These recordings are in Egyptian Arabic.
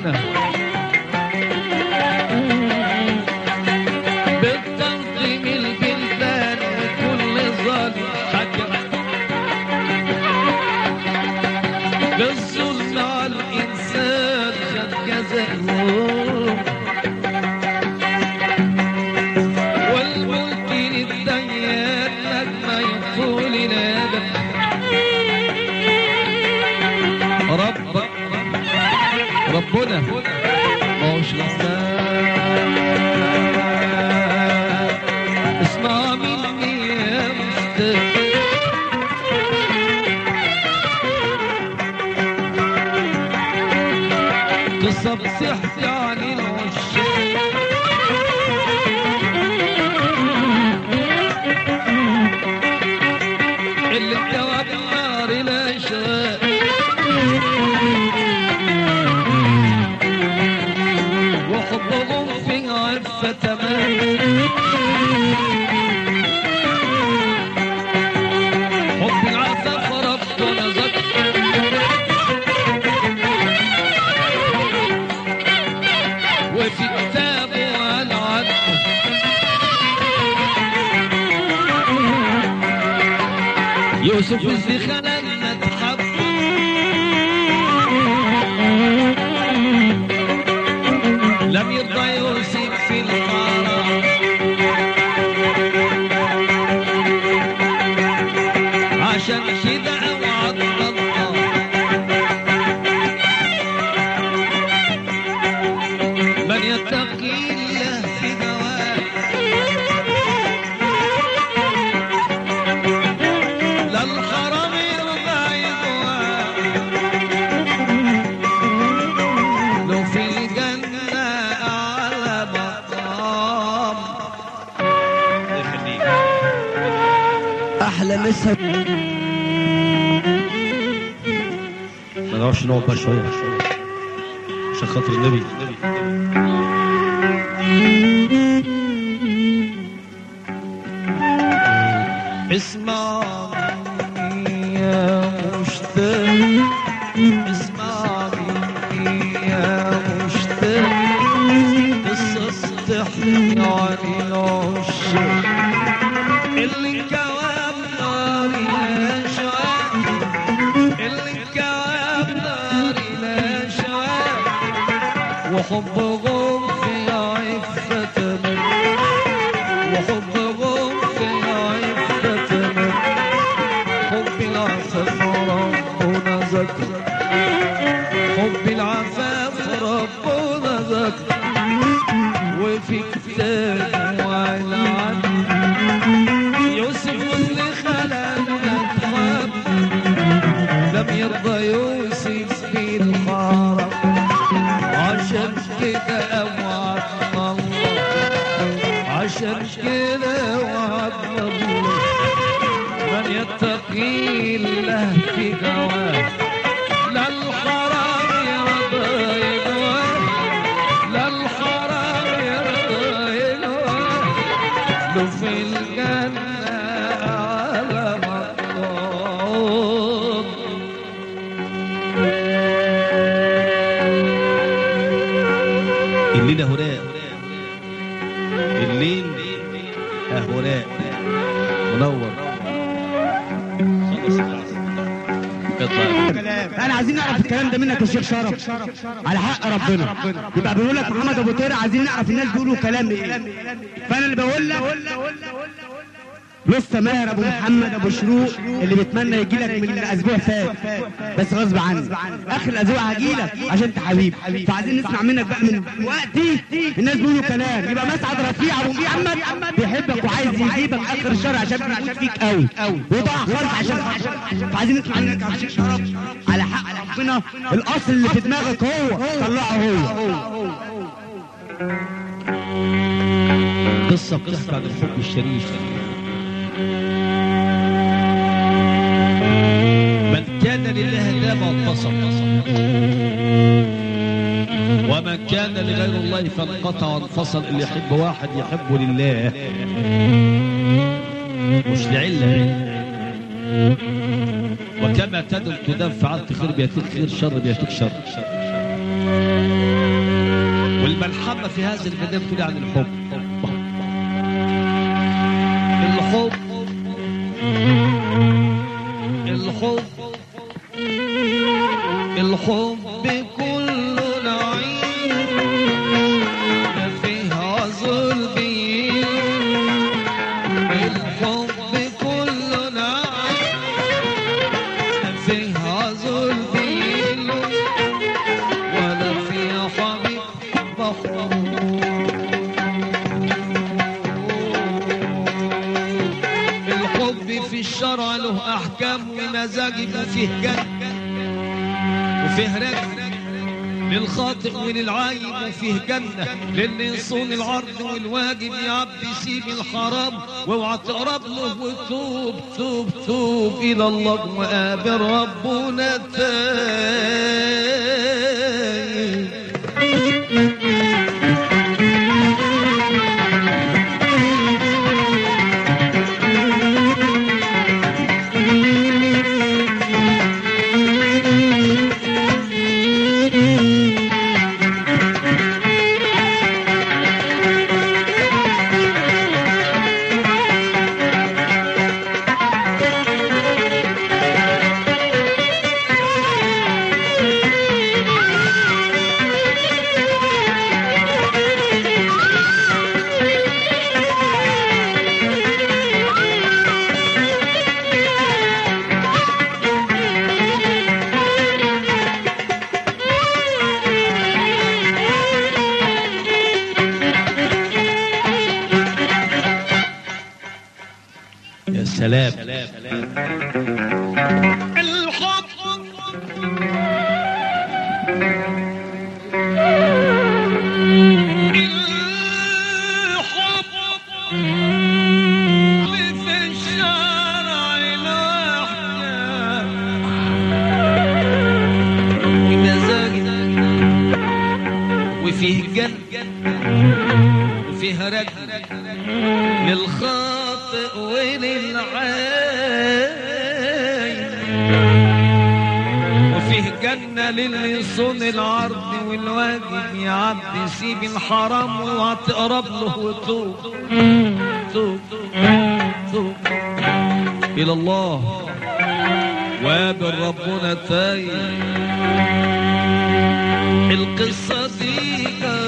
ربنا بالتنظيم البلدان وكل ظالم حكم بالظلم على الإنسان خد جزاءه والملك للديان لما يطول الأبد رب ربنا مش لسان اسمع مني يا مستقيم تصبصح عن العشاق اللي جواب النار لا شاء وحبهم في عفة تمام حب العفة فربنا ذكر وفي كتابه على عدل يوسف وزي خلالنا تحب لم يرضى يوسف في الحرام عشان كده اوعد الله من يتقي الله في دوام لا الحرام يرضى يضوى لو في الجنة أعلى مقام احلى مسا ما نعرفش نقعد بقى شويه عشان خاطر النبي اسمع مني يا مشتاق اسمع مني يا مشتاق قصص تحكي عن العشاق اللي انكواب ناري لا شعاع اللي انكواب ناري لا شعاع وحبهم في عفة من وحبهم في عفة من حب العفاف ربنا ذكر حب العفاف ربنا ذكر وفي كتابه وعلى عدل يوسف اللي خلقنا تخاف لم يرضى يوسف في الحرم عشان كده اوعدنا الله عشان كده وعدنا الله من يتقي الله في دوام لا الحرام يرضى يدوام لا الحرام يرضى يدوام له في الجنة على مطلوب الليل هراء الليل هراء منور خلص اطلع انا عايزين نعرف الكلام ده منك يا شيخ شرف على حق ربنا يبقى بيقول لك محمد ابو طير عايزين نعرف الناس بيقولوا كلام ايه فانا اللي بقول لك لسه ماهر ابو محمد ابو شروق اللي بيتمنى يجي لك من اسبوع فات بس غصب عنك اخر الاسبوع هجي لك عشان انت حبيب فعايزين نسمع منك بقى من دلوقتي الناس بيقولوا كلام يبقى مسعد رفيع ابو محمد بيحبك وعايز يجيبك اخر الشهر عشان بيموت فيك قوي وضاع خالص عشان فعايزين نسمع منك يا شيخ شرف على حق ربنا الاصل اللي في دماغك هو طلعه هو قصة بتحكي عن الحب الشريف من كان لله دام واتصل ومن كان لغير الله فانقطع وانفصل اللي يحب واحد يحبه لله مش لعلة وكما تدل تدان فعلت خير بيتك خير شر بيتك شر والملحمة في هذه البداية بتقول عن الحب الحب الحب الحب كله نعيم ما فيها ظلمين الحب كله نعيم ما فيها ظلمين ولا فيها حبيب مخلوق الحب في الشرع له احكام ومزاجب وفيه جنة وفيه رجل للخاطئ وللعايب وفيه جنة للي يصون العرض والواجب يا عبد سيب الحرام واوعى تقرب له وتوب توب توب إلى الله وقابل ربنا تايب يا سلام الحب الحب في الشارع الأحلام بمزاج وفيه جنة وفيه رجل للخاطئ وللعين وفيه جنة للي يصون العرض والواجب يا عبد سيب الحرام واوعى تقرب له وتوب توب توب إلى الله وقابل ربنا تايب القصة دي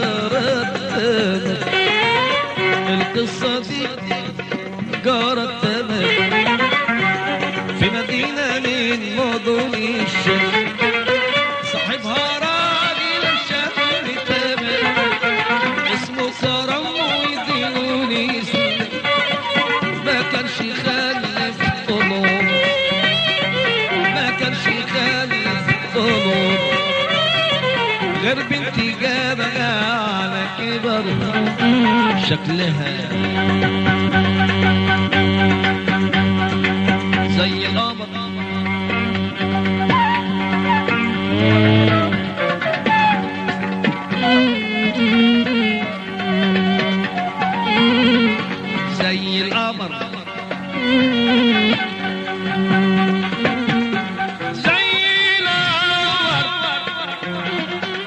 جرت القصة دي جرت تمام في مدينة من مدن الشام صاحبها راجل شاب تمام اسمه كرم ويدينوني اسمه ما كانش يخلف طلوب ما كانش يخلف طلوب غير بنتي جابها على كبر شكلها زي القمر زي القمر زي القمر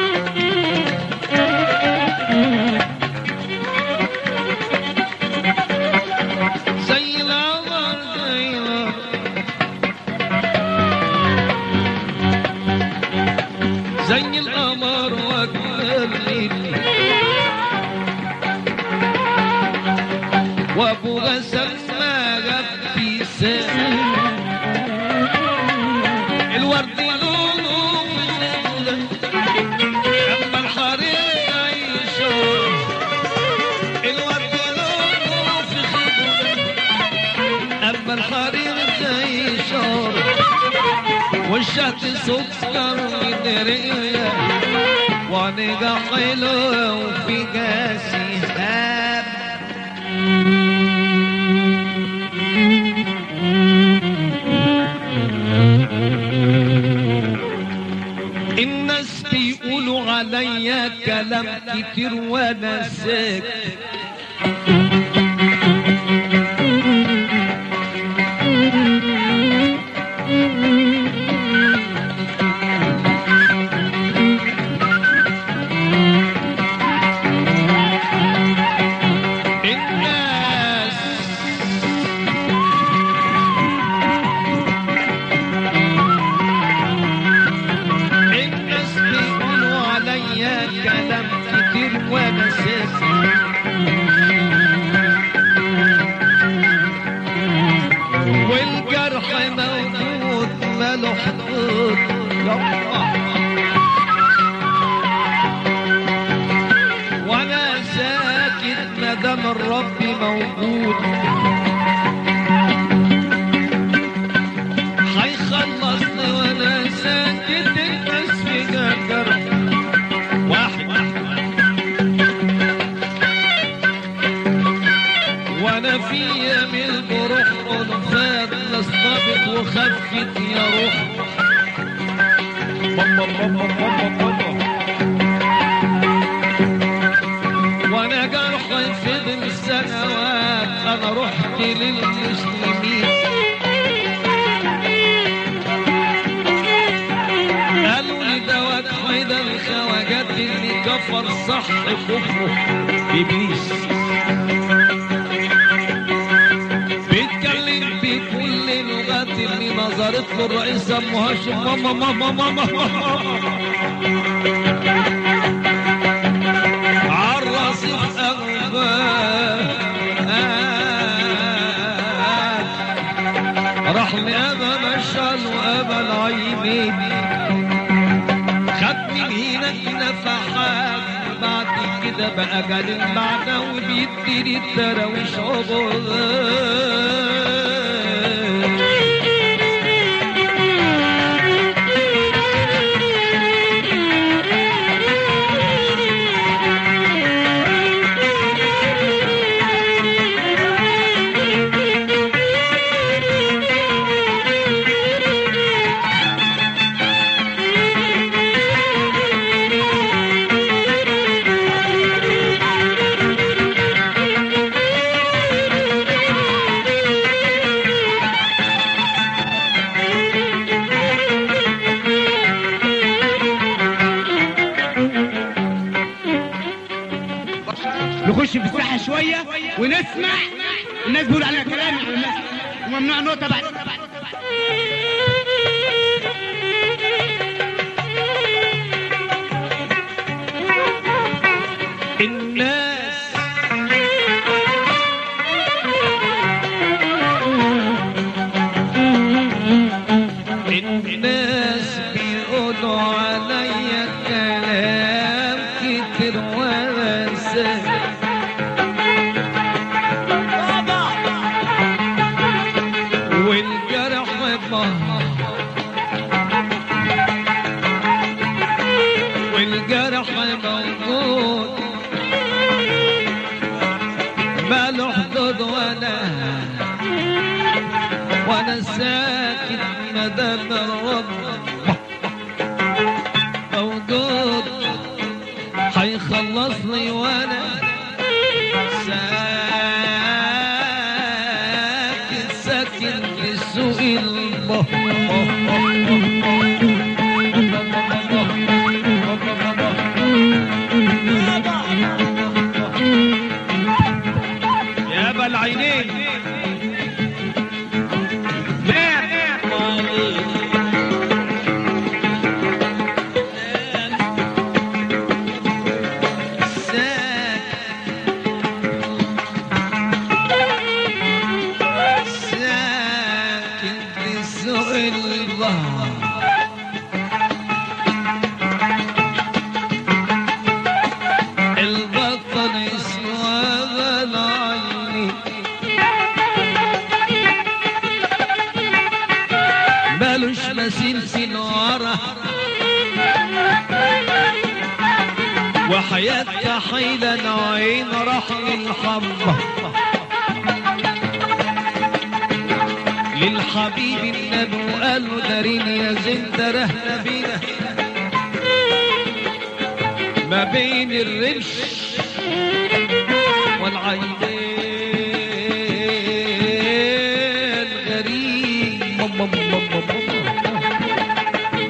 زي القمر زي القمر زي القمر واجمل وابو غسل ما غفي سام الورد لونه مزلزل اما الحريق يشوف الورد لونه في خدمه اما الحريق زي شار والشهد سكر من رئيه ونجا حلو وفي جاسي هاب الناس بيقولوا عليا كلام كتير وانا ساكت ماله حدود يلا وانا ساكت مادام الرب موجود هيخلصني وانا ساكت الناس في جنجر واحد وانا في يمين بروح انفاد نصطبت وخفت يا روح بابا بابا بابا بابا وانا جرحي فضل سنوات انا رحت للمسلمين قالوا لي دواك حيدا الخواجات اللي كفر صح كفره ابليس بيتكلم بكل لغات اللي نظرت له الرئيس ام هاشم ماما ماما ماما عالرصيف أغبان راح لأبا مشعل وأبا العينين خد من هناك نفحات بعد كده بقى جال المعنى وبيديني التراويش عبوات نخش في الساحه شويه ونسمع الناس بيقول علينا كلام على الناس وممنوع نقطه بعد الناس الناس بيقولوا عليا كلام كتير وانا سهل والجرح مهر والجرح موجود ماله حدود وانا وانا ساكت مدام الرب موجود هيخلصني وانا ساكت ساكت لسوء يا ابا العينين ساكن لسوء الظهر البطل اسمه هذا العيني مالوش مثيل في الورى وحياة حيلة نوعين راح للحمى للحبيب النبي وقال له دارين يا زند رهنا بينا ما بين الرمش والعينين غريب مم- مم- مم- مم- مم.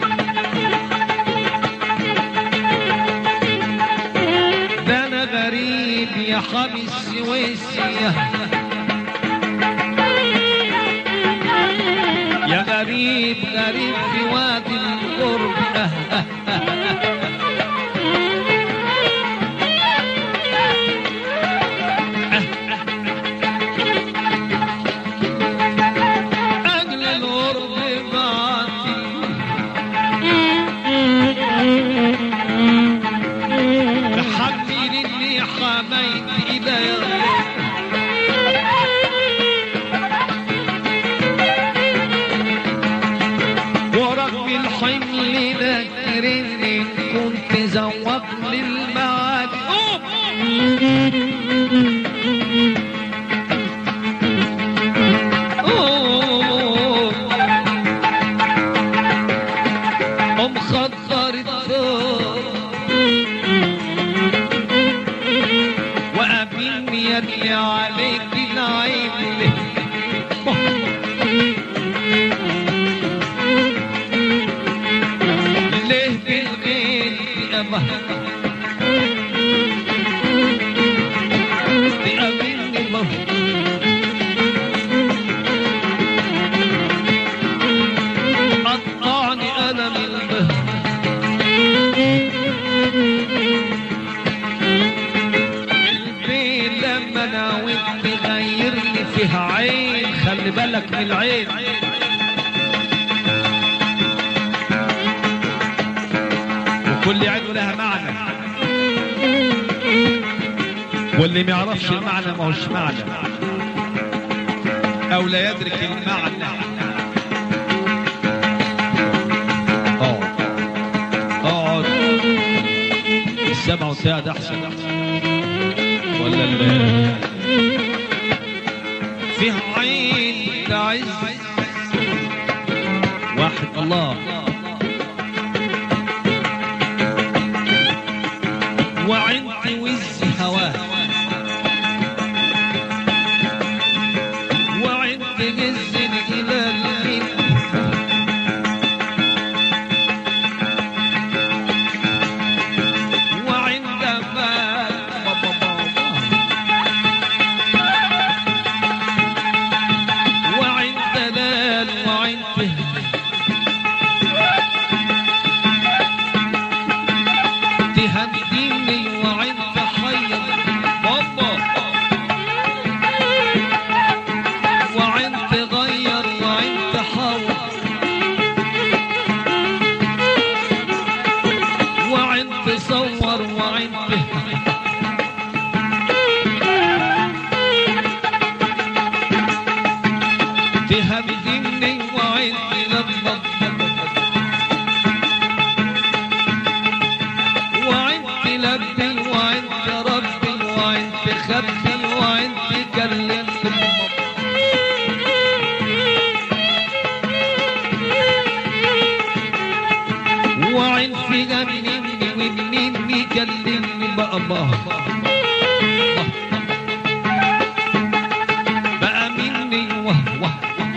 ده انا غريب يا حامي السويسية يا غريب غريب في وادي القرب أه أه أجل الغرب بعت إنما تقابلني مرة قطعني أنا من البهر البين لما ناويت تغير لي فيها عين خلي بالك من العين وكل عين لها معنى واللي ما يعرفش المعنى ما هوش معنى او لا يدرك المعنى اقعد اقعد السمع والساعة احسن ولا ال فيها عين تعز واحد الله وعند وز هواه وعند جز الهلال من وعندما وعند دلال وعند تهديني وعند حي بابا وعند غير وعند حاول وعند صور وعند تهديني وعند لما وعند لبي وعند ربي وعند خبي وعند كلمت وعند في جنني ومني كلمني بقى الله بقى مني وهو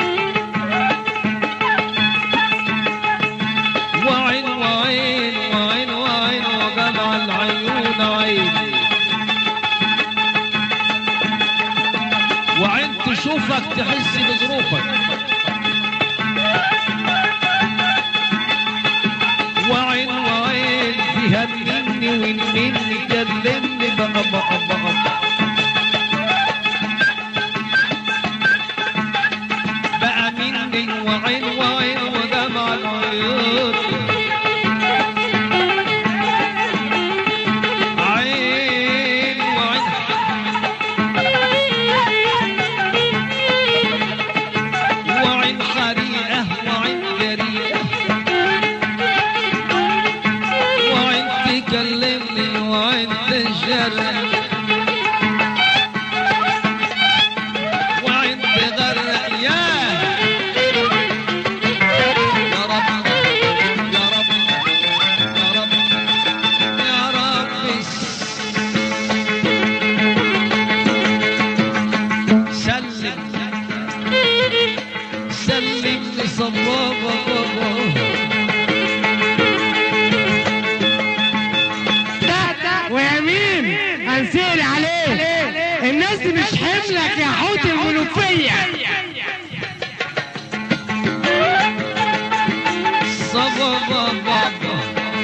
وعين وعين وعين وعين وجمع العيون عين وعين تشوفك تحس بظروفك وعين وعين فيها مني ومني كلمني بقى بقى بقى بقى مني وعين وعين ودمع العيون عين وعين وعين حريقة وعين جريئة وعين تكلمني وعين تجرح وعين تغرق ياه يا رب يا رب يا رب يا رب سلم سلم لصبابة بابا ويمين هنسأل عليه الناس دي مش حملك يا حوت المنوفية صبابة بابا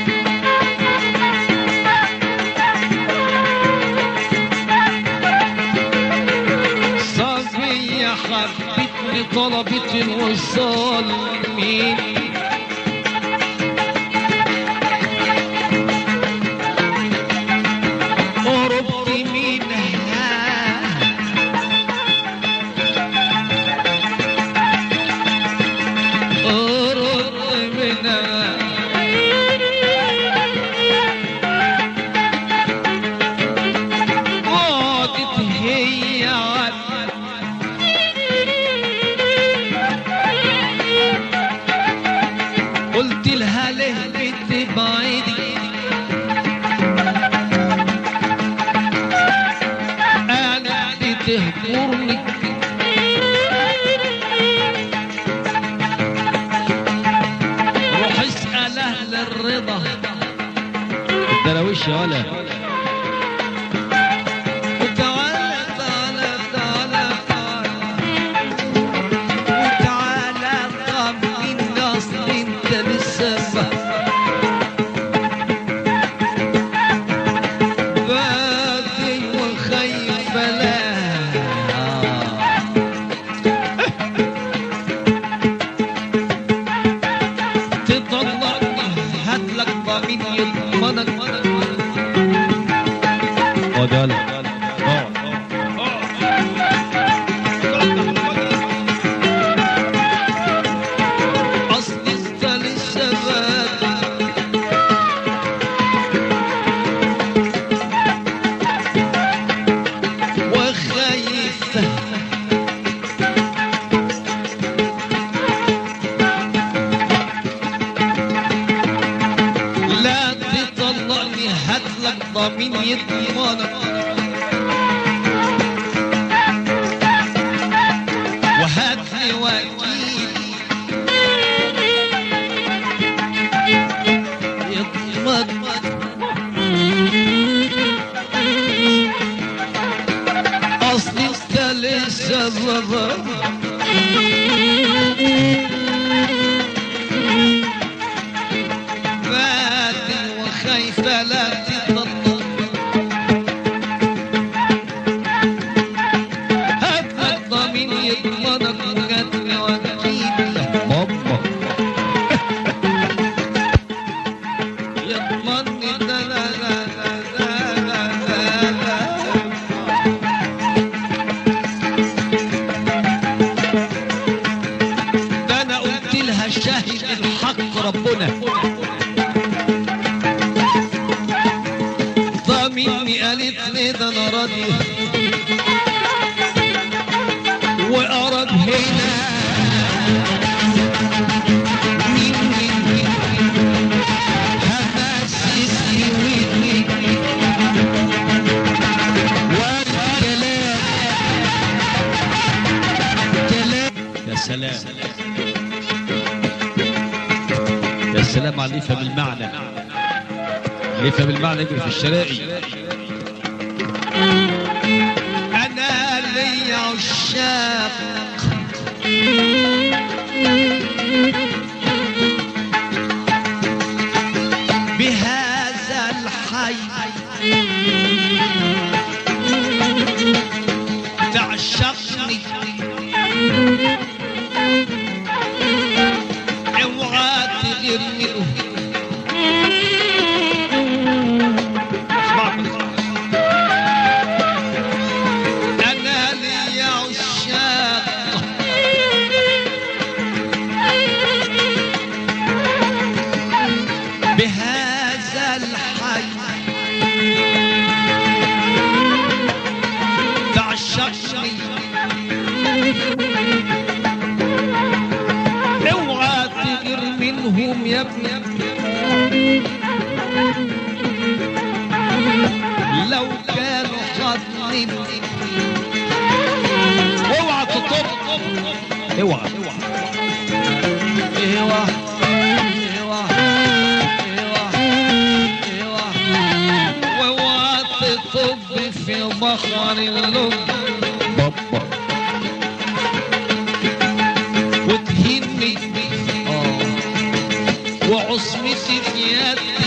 صبية حبتني طلبت الوصال مين قربت منها قربت منها قعدت هي عن قلت لها ليه بتبعدي انا بتهجرني روح اسأل اهل الرضا تزعلش ولا وتعالى تعالى تعالى تعالى وتعالى طمن اصل انت لسه بادي وخيب لا تطلقني هاتلك ضمين يضمنك ودالك اصل انت لسه بادي وخايفة لا تطلقني هاتلك ضمين يضمنك وهات لي وكيل يضمن اصل انت لسه بابا بادي وخايفة لا تطلق هات الضمين يضمنك قتل وكيل ماما يضمني ده لا لا لا لا لا لا ده انا قلت لها شاهد الحق ربنا ضامني قالت لي ده انا راضيه وارد هنا مين مين مين مين همسسني ودني والكلام كلام يا سلام يا سلام على اللي يفهم المعنى اللي يفهم المعنى يجري في الشرائي انا لي عشاق بهذا الحي تعشقني اوعى تغيرني انا لي عشاق بهذا الحي تعشقني اوعى تغير منهم يا ابني لو كانوا خاطرين اوعى تطب اوعى ايوه ايوه ايوه ايوه واوعى تطب في بحر اللب بابا وتهني اه وعصمتي في يدي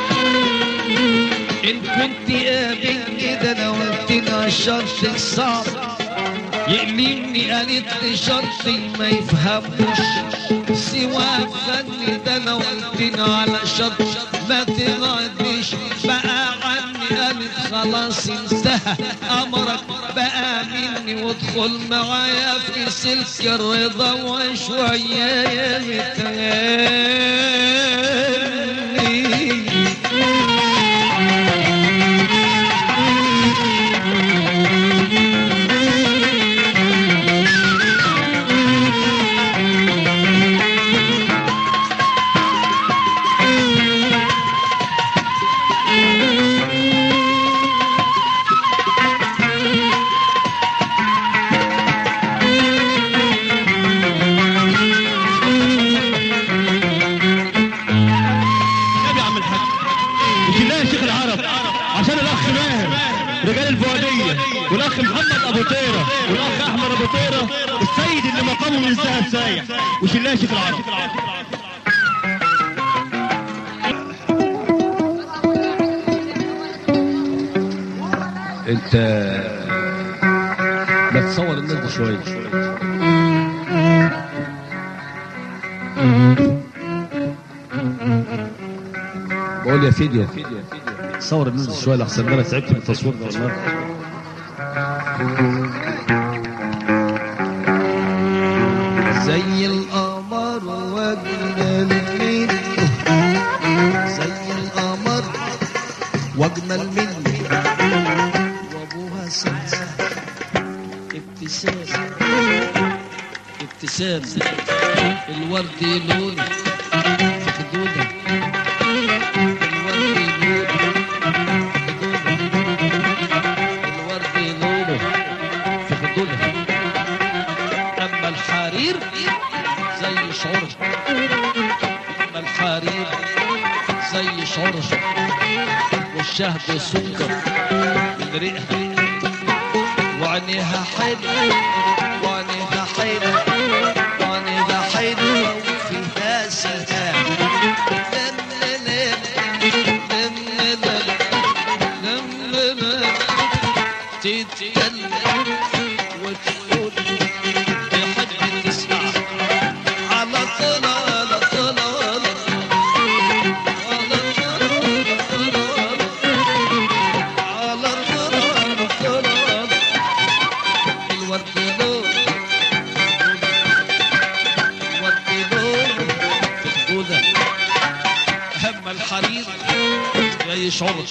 ان كنت قابلني ده انا قلت لها شرطك صعب يقلمني قالت لي شرطي ما يفهموش سوى فني ده انا قلت لها على شرط ما تغنيش بقى عني قالت خلاص انتهى امرك بقى مني وادخل معايا في سلك الرضا وشويه متغني رجال الفؤاديه والاخ محمد ابو طيره والاخ احمد ابو طيره السيد اللي مقامه من الذهب سايح وشلاشي في العرب انت ما تصور الناس دي شويه بقول يا فيديو صور الناس دي شويه لحسن انا تعبت من التصوير ده والله زي القمر واجمل منه زي القمر واجمل منه وابوها سمسم ابتسام ابتسام الورد لون في خدودها الورد لون في خدودها الورد لونه في خدودها اما الحرير زي شعورها اما الحرير زي شعورها والشهد سكر من ريقها وعينيها حلوة وعينيها حلوة وعينيها حلوة وفيها سهام لم لم لم لم لم لم تتكلم وتقول تحب تسمع على طول على طول على طول على طول الورد لون الورد لون في خدودها هم الحرير جاي شعور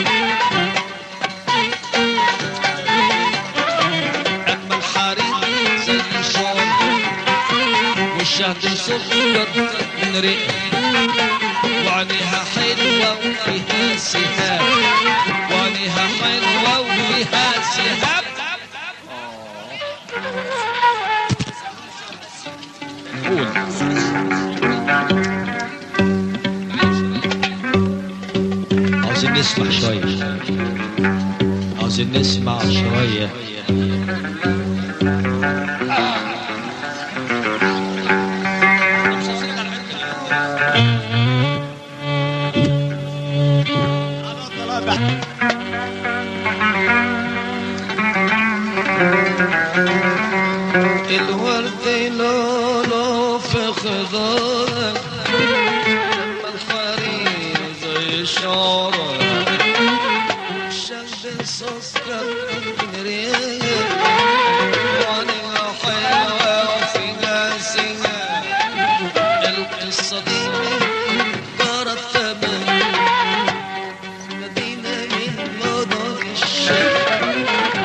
اما الحرير زي الشعور والشهد سكر من ريقها وعينيها حلوة وفيها سهام وعينيها حلوة وفيها سهام قول عاوزين نسمع شوية عاوزين نسمع شوية الورد لونه في خضارك الحرير زي شعرك الشمس سكر من ريقك وعينها حلوة وفيها سنة القصة دي جرت تمام مدينة من مدن الشام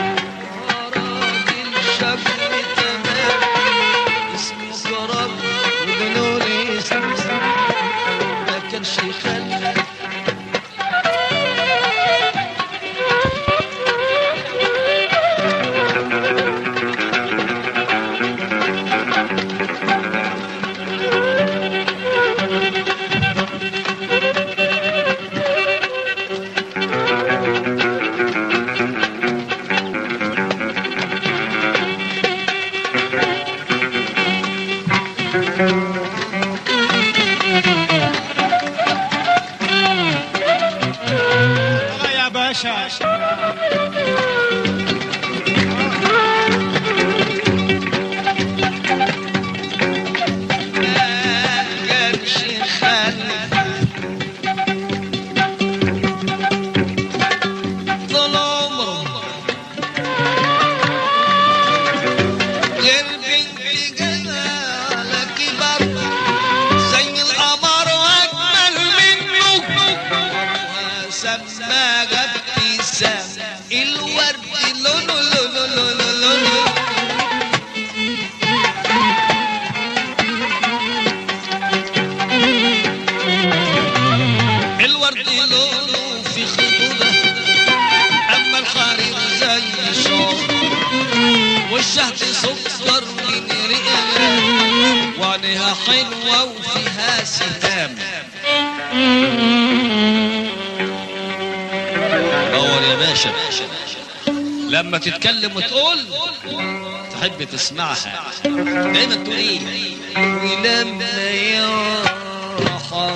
راجل شاب تمام اسمه جرب وقالوا لي اسمه ما كانش يخلي يا باشا ما كانش يخلي طول عمره غير بنت جمال كبر زي القمر واجمل منه وسماها ابتسام الورد لونه لونه لونه لونه الورد لونه في خدوده اما الحرير زي الشوق والشهد سكر من رئها وعينها حلوه وفيها سهام دور يا باشا لما تتكلم وتقول تحب تسمعها دايما تقول ايه ولما يرحم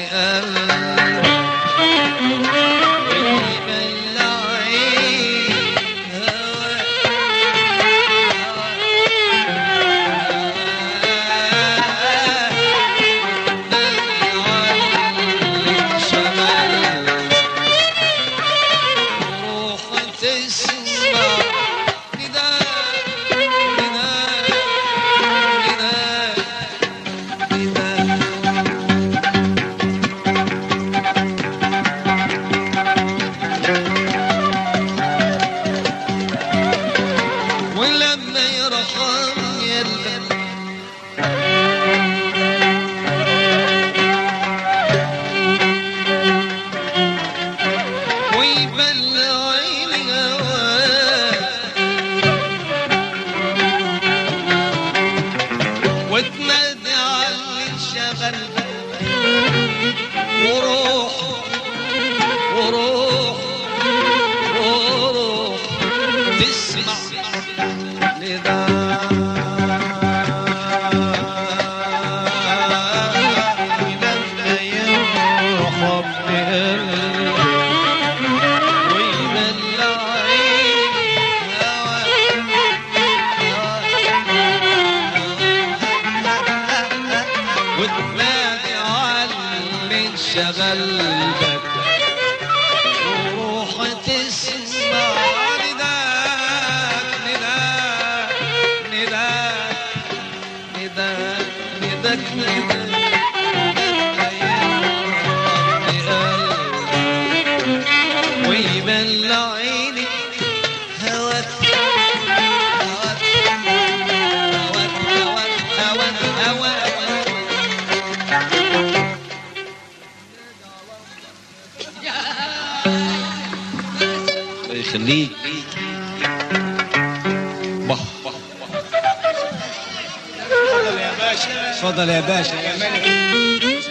ولما يرحم يلا ويبلع الهوى وتنادي على الشغل وروح وروح وروح تسمع شغلتك وروح تسمع نداك نداك نداك نداك نداك نداك ويبلع عيني هواك هواك هواك هواك هواك هواك الله يخليك بح اتفضل يا باشا يا ملك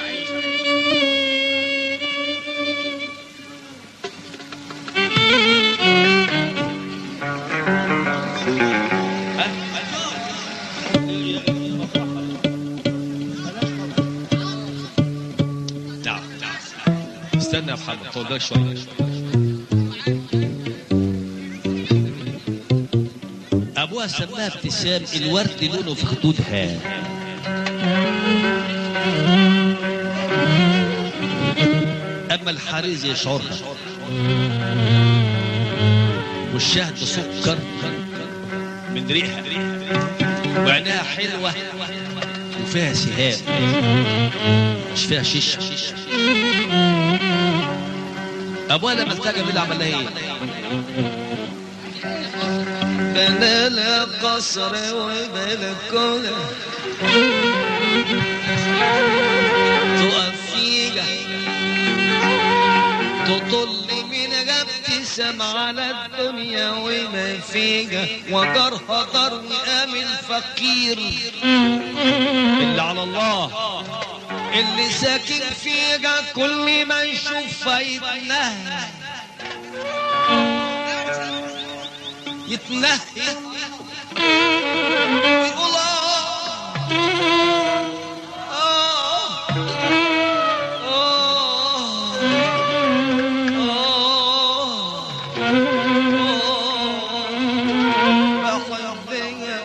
تعال تعال استنى يا محمد طول بالك شويه ابوها سماها ابتسام الورد لونه في خدودها اما الحريز يشعرها والشهد سكر من ريحه وعينها حلوه وفيها سهام مش فيها شيشه ابوها لما التقى بالله عمل لها ايه؟ بلا لا قصر وبلكونة تقف فيها تطل من ابتسام على الدنيا وما فيها وجرها دار وامن فقير اللي على الله اللي ساكن فيها كل ما يشوف يتنهى يتنهى ويقول آه آه آه بحبك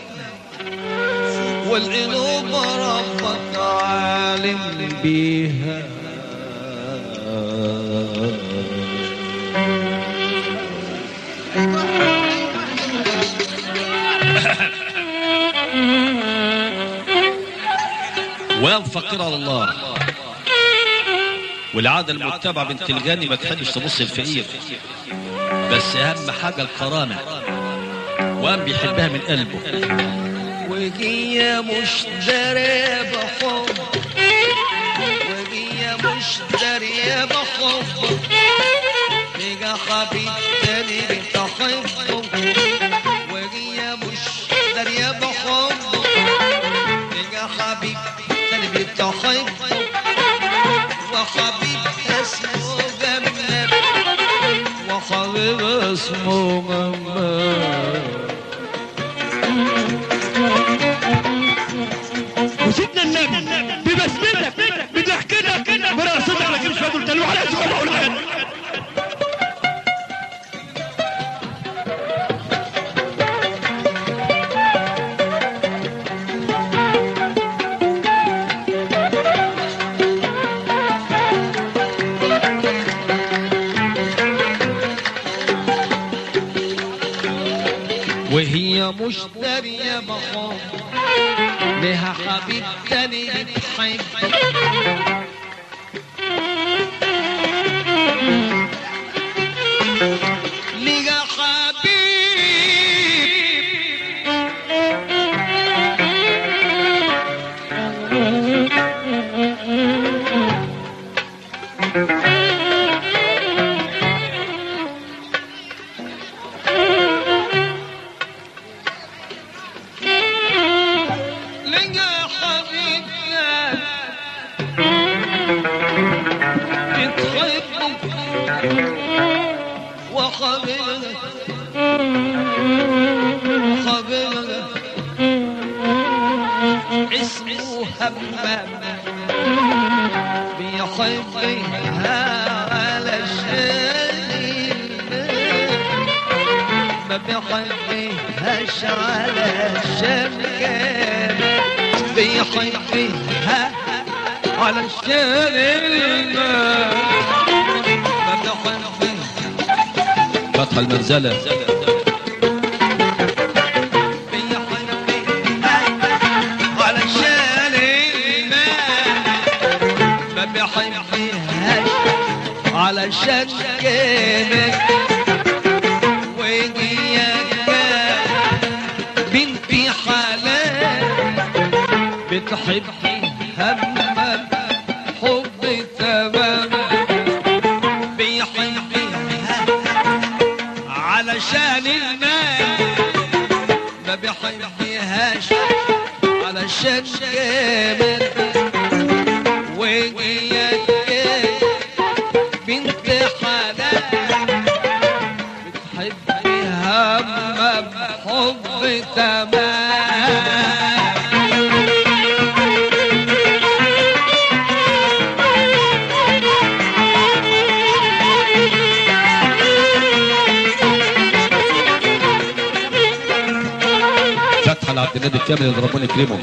والقلوب ربك عالم بيها وينفقر على الله والعادة المتبعة بنت الغني ما تحبش تبص الفقير بس أهم حاجة الكرامة وقام بيحبها من قلبه وهي مش دارية بحب وهي مش دارية بحب بقى حبيب تاني بتحبه وهي مش دارية بحب بقى حبيب تاني بتحبه وحبيب اسمه جنب وحبيب اسمه جنب يا مولانا وهي مشترية بحر لها حبيب تاني بتحب ليها حبيب لقى حبيبنا بتحبك وحبيبنا حبيبنا اسمه همام بيحبها على ما بيحبهاش علشان كان بيحبها علشان المال ما بيحبها فتح المنزلة علشان المال ما بيحبهاش علشان كانت وجيك بنتي حلال بتحبي همك حب تمام بيحبها علشان المال ما بيحبهاش علشان جمال وجيك بنت حلال بتحبي همها بحب تمام فتحة لعبد النادي الكامل اللي ربنا يكرمه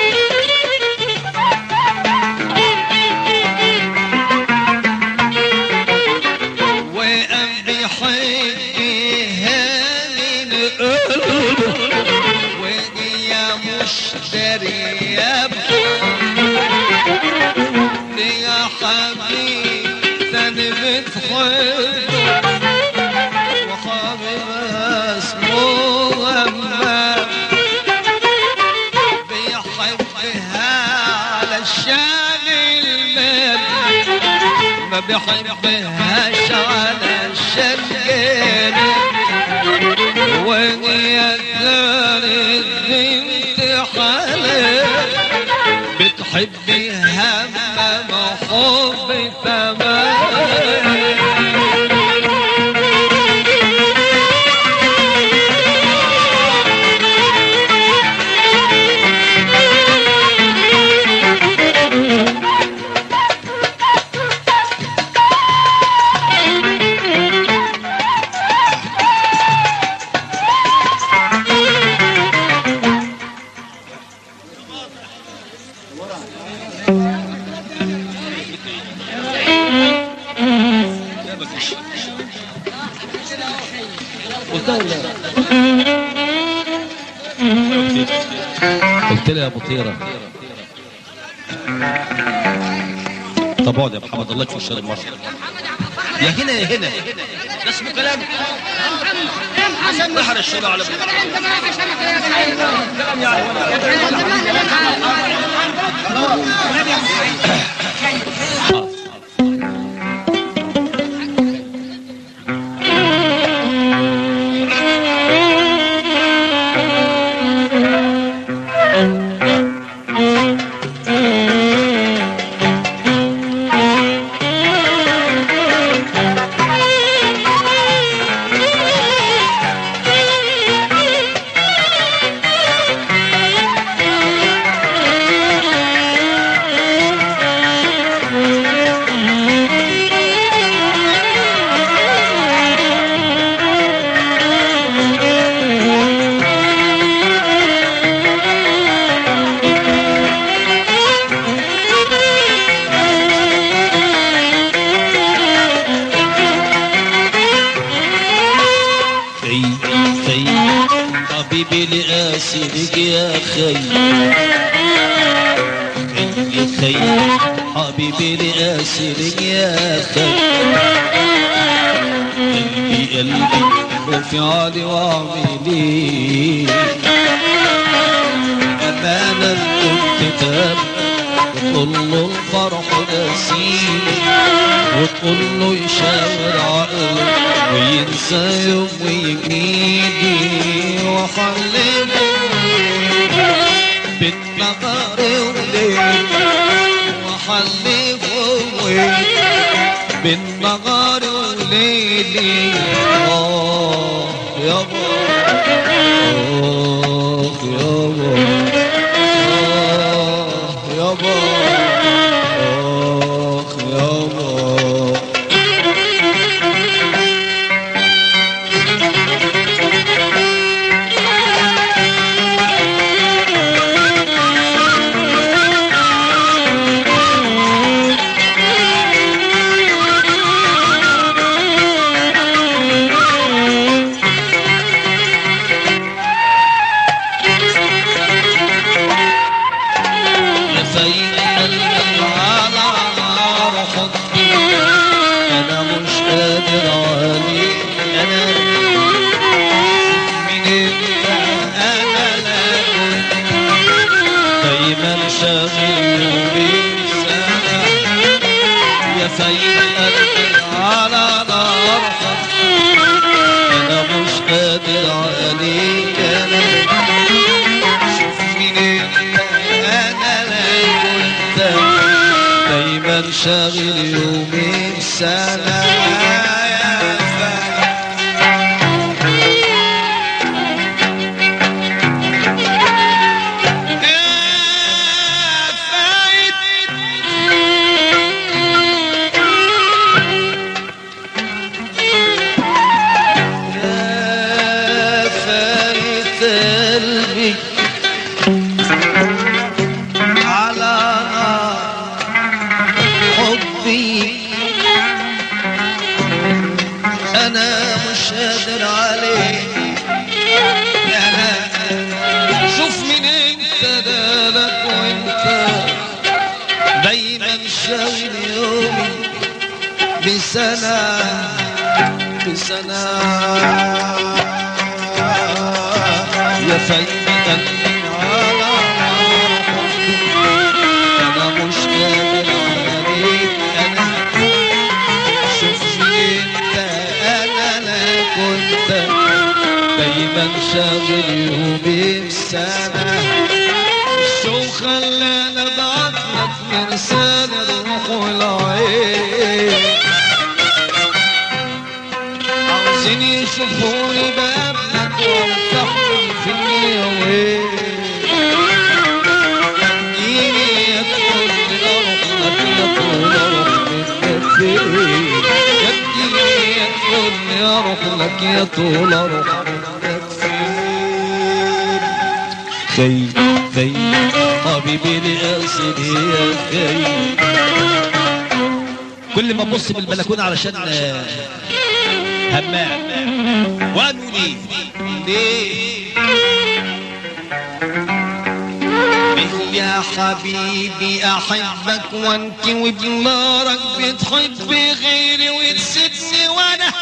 وقام بيحبها من قلبه وهي مشترية يا حبيب تاني بتحبه وحبيبها اسمه همام بيحبها علشان المال ما بيحبهاش علشان جنة وهي كانت بنت حلال بتحبي همام حب تمام قلت لها يا ابو طيره طب اقعد يا محمد الله يكفي الشر المشرق يا هنا يا هنا ده اسمه كلام نحر الشرع على ابو Thank بأسرك يا خي يا خي حبيبي لأسرك يا خي قلبي قلبي وفي عالي وعملي أمانة الكتاب وتقول له الفرح نسيني وتقول له يشاور عقله وينسى يوم ويجيني وحلمه بالنهار وليل وحلفه بالنهار وليلي آه يابا آه يابا آه يابا آه يابا يا سيد قلبي على نار حبي انا مش قادر عليك انا من انت انا لا كنت دايما شاغل بسنة يا سيد قلبي على نار حبي انا مش قادر عليك انا شوف منين انا لا كنت دايما شاغل يومين سنة يا فايد يا فايد يا فايد قلبي على نار حبي انا مش قادر عليك يا شوف من انت دالك وانت دايما شاغل يومي بسنة بسنة يا فايدة على حبي انا مش قادر عليك انا شوف انت انا لا كنت دايما شاغل يومي بسنة شو خلانا بعتلك مرسال الروح والعين عاوزين يشوفوني بقابلك وامسحني في النيوين اديني يا طول اروح لك يا طول اروح منك فين اديني يا طول اروح لك يا طول اروح منك فين خي خي حبيبي لأسري يا خي كل ما ابص بالبلكونه علشان آه، همام وقالوا لي ليه به يا حبيبي احبك وانت وبنارك بتحب غيري وتسيبني وانا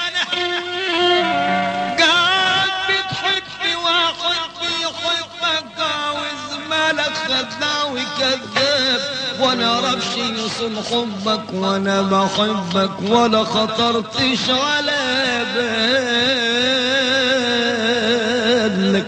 قاعد بتحبي واحد بيحبك عاوز مالك خداوي كذاب وانا ربش يوصل حبك وانا بحبك ولا خطرتش على بالك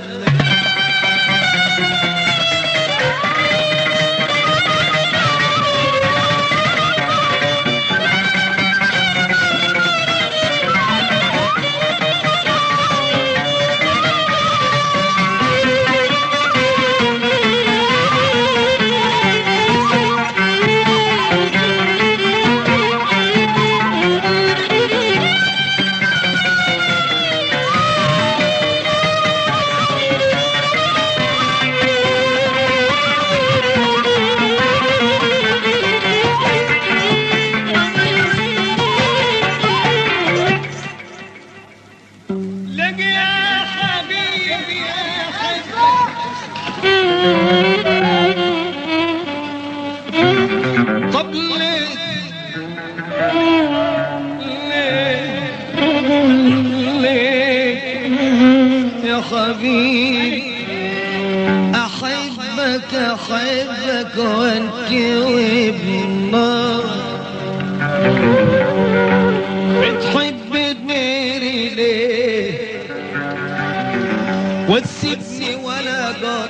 وتسيبني ولا جار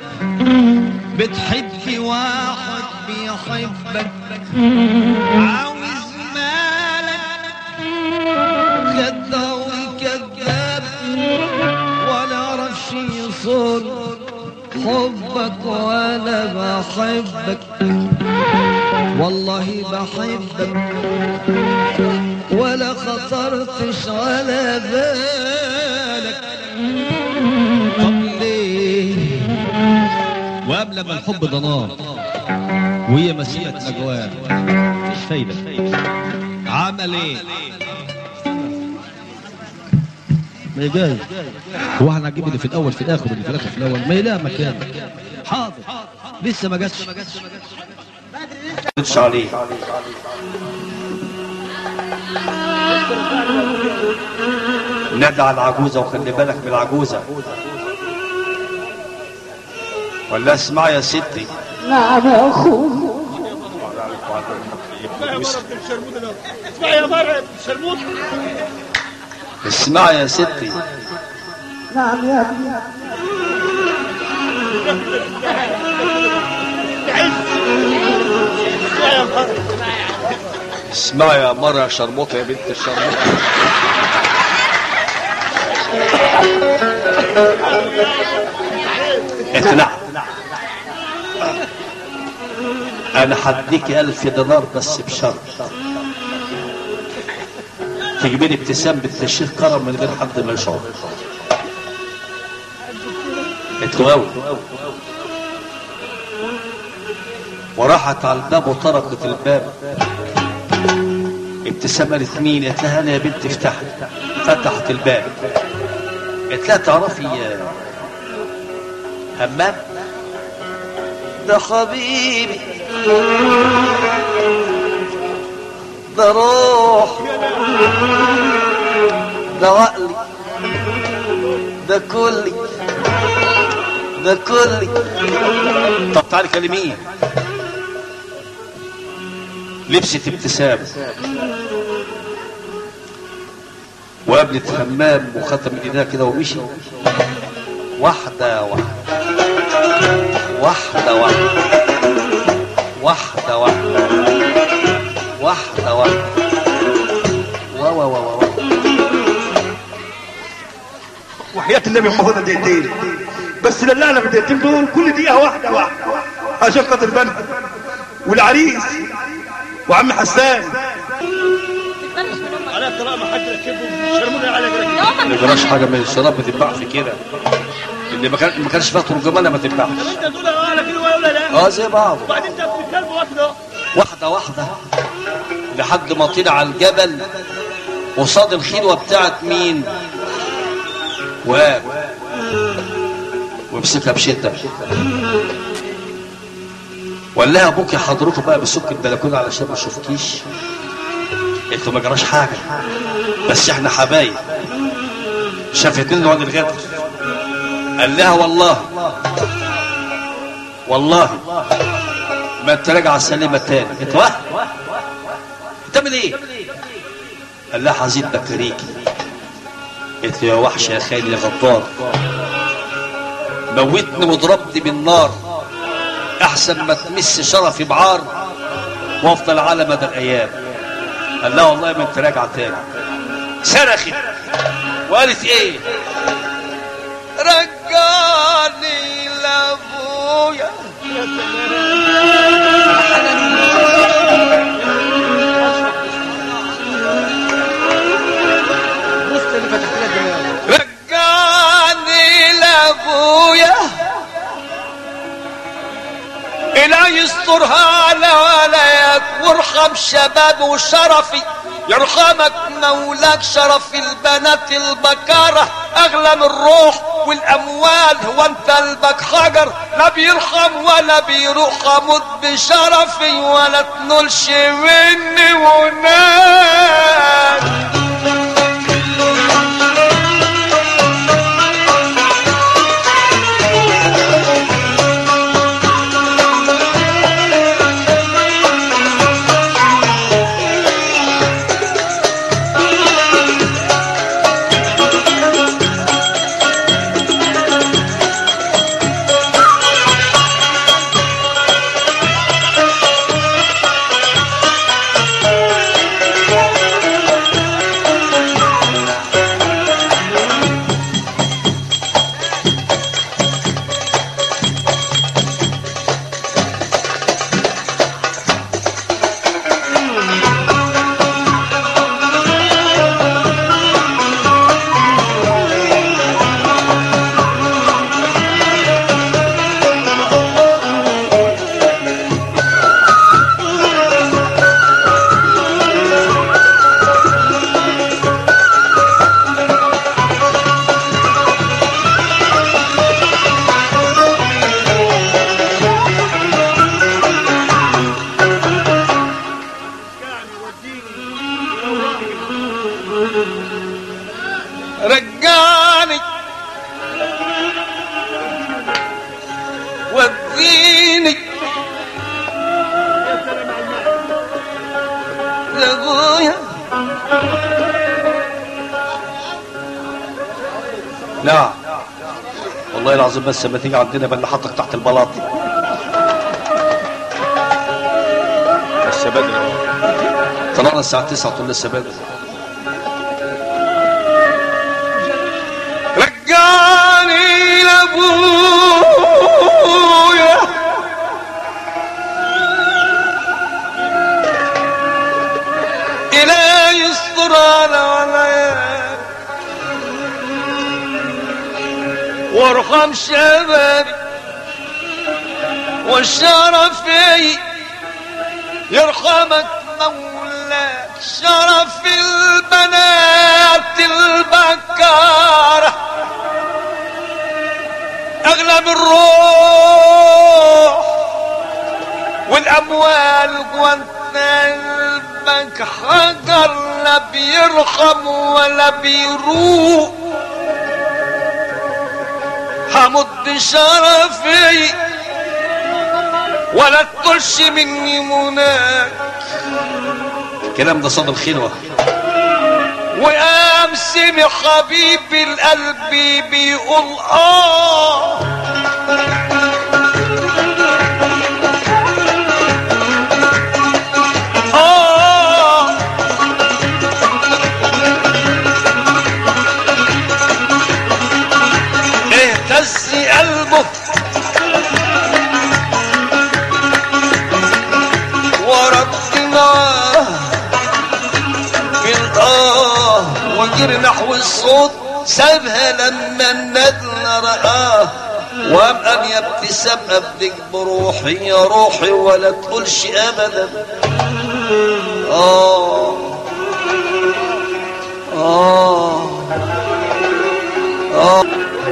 بتحب واحد بيحبك عاوز مالك خدة وكذاب ولا عرفش يصون حبك وانا بحبك والله بحبك ولا خطرتش على بالك طب ليه وقبل ما الحب ده نار وهي مسيرة أجوال مفيش فايدة عمل ايه ما يجاي هو احنا هنجيب اللي في الاول في الاخر واللي في الاخر في الاول ما يلاقي مكان حاضر لسه ما جاتش تدش عليه نادى على العجوزة وخلي بالك من العجوزة ولا اسمع يا ستي نعم يا أخو اسمع يا مرعب شرموط اسمع يا ستي نعم يا ابني اسمع يا مرعب اسمع يا مرة يا شرموطة يا بنت الشرموطة اقنع انا هديك الف دينار بس بشرط تجيبي لي ابتسام بنت الشيخ كرم من غير حد ما يشعر اتقوى وراحت على الباب وطرقت الباب ابتسام قالت مين قالت لها انا يا بنت افتحي فتحت الباب قالت لها تعرفي يا همام ده حبيبي ده روح ده عقلي ده كلي ده كلي طب تعالي كلميه لبست ابتسام وقابلت همام وختم ايديها كده ومشي واحدة واحدة واحدة واحدة واحدة واحدة واحدة واحدة وا وا وا وا وحياة النبي محمد دقيقتين بس لله في الدقيقتين دول كل دقيقة واحدة واحدة عشان خاطر بنها والعريس وعم حسان على طلاق ما حد ركبه شرمونا على كده ما يجراش حاجة من الشراب بتتباع في كده اللي ما كان ما كانش فيها ترجمانة ما تتباعش انت تقول على كده ولا لا اه زي بعض وبعدين انت في الكلب واحده واحدة واحدة لحد ما طلع على الجبل وصاد الخلوة بتاعت مين واب ومسكها بشدة وقال لها ابوك يا حضرته بقى بسك البلكونه علشان ما اشوفكيش قلت له ما جراش حاجه بس احنا حبايب شافت منه عن الغدر قال لها والله والله ما انت راجع سليمة تاني قلت له واه بتعمل ايه قال لها حزين بكريكي قلت له يا وحش يا خالي يا غدار موتني وضربني بالنار احسن ما تمس شرفي بعار وافضل على مدى الايام قال لها والله ما انت راجعه تاني صرخت وقالت ايه رجعني لابويا رجعني لابويا إله يسترها على ولاياك وارحم شباب وشرفي يرحمك مولاك شرف البنات البكارة أغلى من الروح والأموال هو أنت قلبك حجر لا بيرحم ولا بيروح أموت بشرفي ولا تنولش مني ونال رجعني وديني لابويا نعم والله العظيم بس لما تيجي عندنا بل حطك تحت البلاط بس بدري طلعنا الساعة 9 تقول لسه بدري رجعني لابويا إلهي يستر على ولاياك وارحم شبابي والشرفي يرحمك مولاك شرف البنات البكارة أغلى من الروح والأموال جوانت قلبك حجر لا بيرحم ولا بيروق همد شرفي ولا تقولش مني مناك الكلام ده صاد الخلوة وقام سمع حبيبي القلب بيقول اه آه اهتز قلبه ورد معاه بالآه وجري نحو الصوت سابها لما الندل رآه وابقى يا ابتسام ابدك بروحي يا روحي ولا تقولش ابدا آه آه آه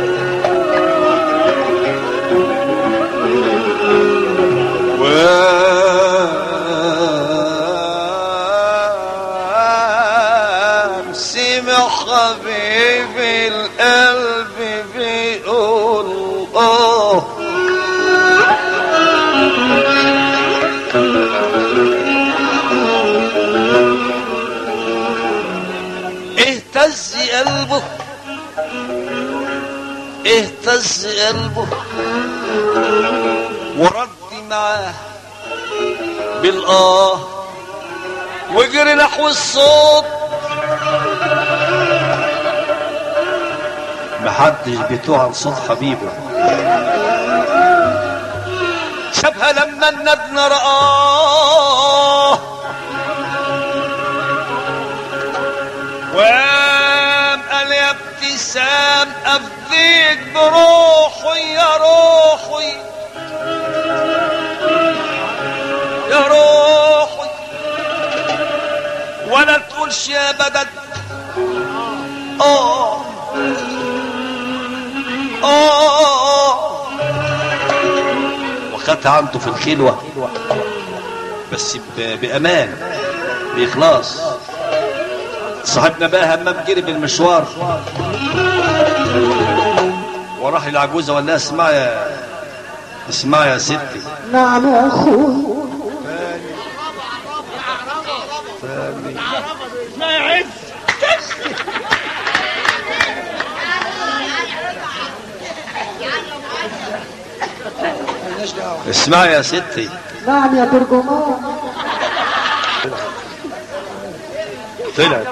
سمع حبيبي القلب بيقول اه اهتز قلبه اهتز قلبه ورد معاه بالآه وجري نحو الصوت محدش بيتوه عن صوت حبيبه شافها لما الندن رآه وقام قال يا ابتسام أفديك بروحي يا روحي يا روحي ولا تقولش يا بدد آه آه وخدت عنده في الخلوة بس ب- بأمان بإخلاص صاحبنا بقى همام جري بالمشوار وراح للعجوزة وقال لها اسمع يا اسمع يا ستي نعم يا أخوي اسمع يا ستي نعم يا ترجمان طلعت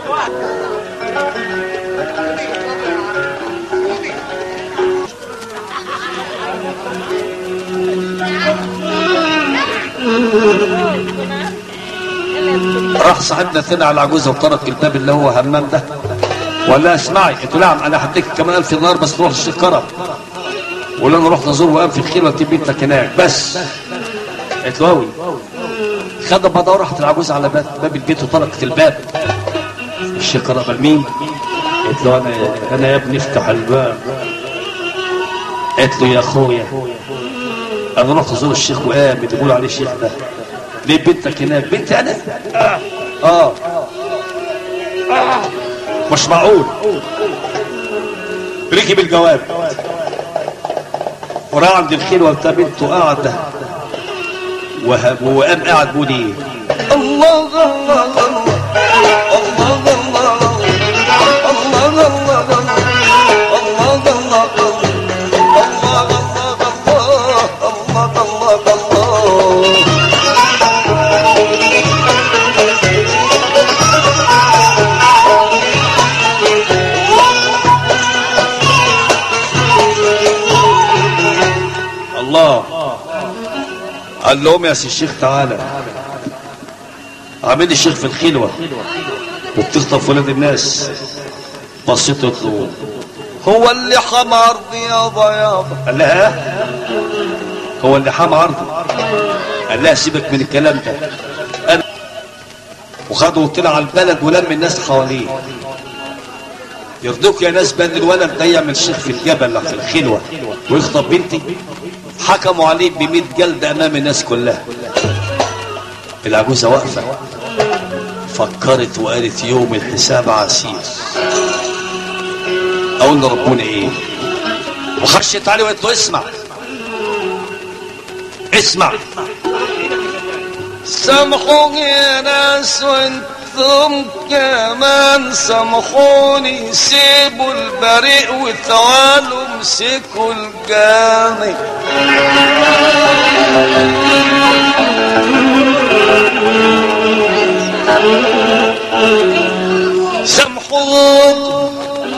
راح صاحبنا ثاني على العجوزه وترك الباب اللي هو همام ده وقال لها اسمعي قلت له نعم انا هديك كمان الف دينار بس تروح للشيخ كرم وقال انا رحت ازور وقام في الخير وتجيب بنتك هناك بس قلت له اوي خد بعضها وراحت العجوزه على باب باب البيت وطرقت الباب الشيخ كرم قال مين؟ قلت له انا انا يا ابني افتح الباب قلت له يا اخويا انا رحت ازور الشيخ وقام بيقولوا عليه الشيخ ده ليه بنتك هناك بنتي انا اه مش معقول ركب الجواب وراح عند الخلوه بتاع بنته قاعده وه- وقام قاعد بيقول ايه الله الله الله الله الله الله الله الله الله الله قال لهم يا سي الشيخ تعالى عامل الشيخ في الخلوه وبتخطف ولاد الناس بصيت له هو اللي حمى ارضي يابا يابا قال لها ها؟ هو اللي حمى ارضي قال لها سيبك من الكلام ده أنا وخده وطلع على البلد ولم الناس حواليه يرضوك يا ناس بان الولد ده يعمل شيخ في الجبل في الخلوه ويخطب بنتي حكموا عليه ب جلد امام الناس كلها العجوزه واقفه فكرت وقالت يوم الحساب عسير اقول لربنا ايه وخشت عليه وقالت له اسمع اسمع سامحوني يا ناس وانتم كمان سامحوني سيبوا البريء وتعالوا امسكوا الجاني سامحوني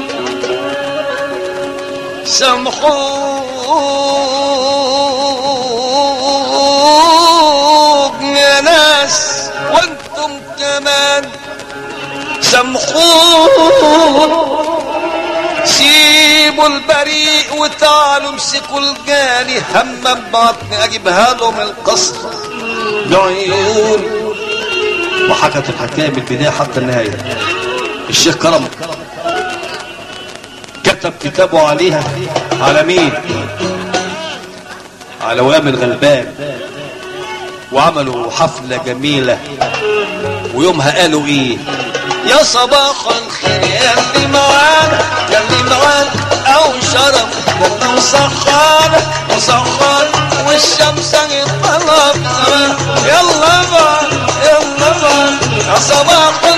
سامحوني يا ناس وانتم كمان سامحوني سيبوا البريء وتعالوا امسكوا الجاني همم بطني اجيبها لهم القصر بعيون وحكت الحكايه من البدايه حتى النهايه الشيخ كرم كتب كتابه عليها على مين على وام الغلبان وعملوا حفلة جميلة ويومها قالوا ايه يا صباح الخير يا اللي معانا يا اللي معانا او شرف ده مسخرة مسخرة والشمس طلب يلا بقى يلا بقى يا صباح